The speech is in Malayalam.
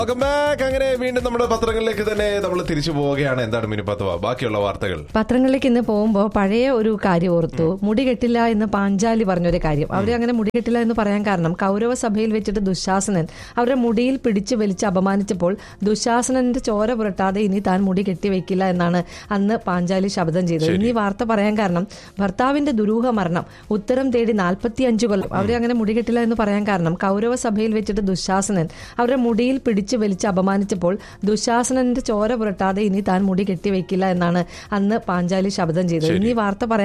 വെൽക്കം ബാക്ക് അങ്ങനെ വീണ്ടും നമ്മുടെ പത്രങ്ങളിലേക്ക് തന്നെ നമ്മൾ തിരിച്ചു പോവുകയാണ് എന്താണ് മിനിപ്പത്തവ ബാക്കിയുള്ള വാർത്തകൾ പത്രങ്ങളിലേക്ക് ഇന്ന് പോകുമ്പോൾ പഴയ ഒരു കാര്യം ഓർത്തു മുടി കെട്ടില്ല എന്ന് പാഞ്ചാലി പറഞ്ഞൊരു കാര്യം അവരെ അങ്ങനെ മുടി കെട്ടില്ല എന്ന് പറയാൻ കാരണം കൗരവ സഭയിൽ വെച്ചിട്ട് ദുശാസനൻ അവരുടെ മുടിയിൽ പിടിച്ച് വലിച്ച് അപമാനിച്ചപ്പോൾ ദുശാസനന്റെ ചോര പുരട്ടാതെ ഇനി താൻ മുടി കെട്ടിവെക്കില്ല എന്നാണ് അന്ന് പാഞ്ചാലി ശബ്ദം ചെയ്തത് ഇനി ഈ വാർത്ത പറയാൻ കാരണം ഭർത്താവിന്റെ ദുരൂഹ മരണം ഉത്തരം തേടി നാൽപ്പത്തി അഞ്ച് കൊല്ലം അവരെ അങ്ങനെ മുടി കെട്ടില്ല എന്ന് പറയാൻ കാരണം കൗരവ സഭയിൽ വെച്ചിട്ട് ദുശാസനൻ അവരുടെ മുടിയിൽ പിടിച്ച് വലിച്ച് അപമാനിച്ചപ്പോൾ ദുശാസനന്റെ ചോര പുരട്ടാതെ ഇനി താൻ മുടി കെട്ടിവെക്കില്ല എന്നാണ് അന്ന് പാഞ്ചാലി ശബ്ദം ചെയ്തത് ഇനി ഈ വാർത്ത പറയാൻ